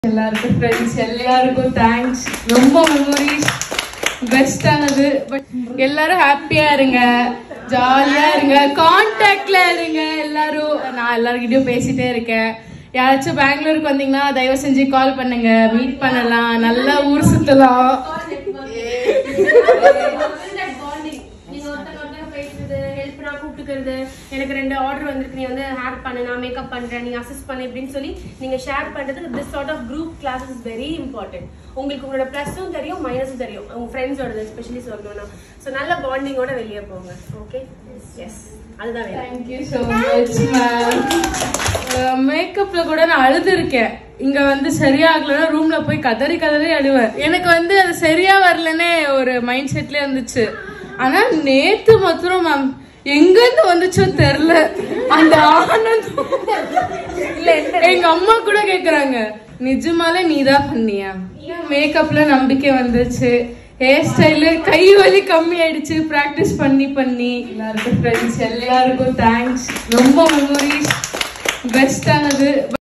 எல்லாருக்கும் ஃப்ரெண்ட்ஸ் எல்லாருக்கும் தேங்க்ஸ் ரொம்ப மெமரிஸ் பெஸ்டானது பட் எல்லாரும் ஹாப்பியா இருங்க ஜாலியா இருங்க கான்டாக்ட்ல இருங்க எல்லாரும் நான் எல்லாருக்கிட்டையும் பேசிட்டே இருக்கேன் யாராச்சும் பெங்களூருக்கு வந்தீங்கன்னா தயவு செஞ்சு கால் பண்ணுங்க மீட் பண்ணலாம் நல்லா ஊர் சுத்தலாம் நீங்க ஒருத்தங்க ஒருத்தங்க பேசுறது ஹெல்ப் நான் கூப்பிட்டுக்கிறது எனக்கு ரெண்டு ஆர்டர் வந்திருக்கு நீ வந்து ஹேர் பண்ணு நான் மேக்கப் பண்றேன் நீ அசிஸ்ட் பண்ணு இப்படின்னு சொல்லி நீங்க ஷேர் பண்றது this chart of group class is very important உங்களுக்கு உங்களோட ப்ளஸும் தெரியும் மைனஸும் தெரியும் உங்க ஃப்ரெண்ட்ஸோட எஸ்பெஷலி சொல்லணும்னா ஸோ நல்ல பாண்டிங்கோட வெளியே போங்க ஓகே எஸ் அதுதான் வேணும் தேங்க்யூ ஸோ மச் மேம் மேக்கப்ல கூட நான் அழுதுருக்கேன் இங்க வந்து சரியாகலன்னா ரூம்ல போய் கதறி கதறி அழுவேன் எனக்கு வந்து அது சரியா வரலன்னே ஒரு மைண்ட் செட்ல இருந்துச்சு ஆனா நேத்து மாத்திரம் மேம் எங்க இருந்து வந்துச்சோ தெரியல அந்த ஆனந்தம் எங்க அம்மா கூட கேக்குறாங்க நிஜமாலே நீதான் பண்ணியா மேக்கப்ல நம்பிக்கை வந்துச்சு ஹேர் ஸ்டைலு கை வலி கம்மி ஆயிடுச்சு ப்ராக்டிஸ் பண்ணி பண்ணி எல்லாருக்கும் ஃப்ரெண்ட்ஸ் எல்லாருக்கும் தேங்க்ஸ் ரொம்ப மெமரிஸ் பெஸ்டானது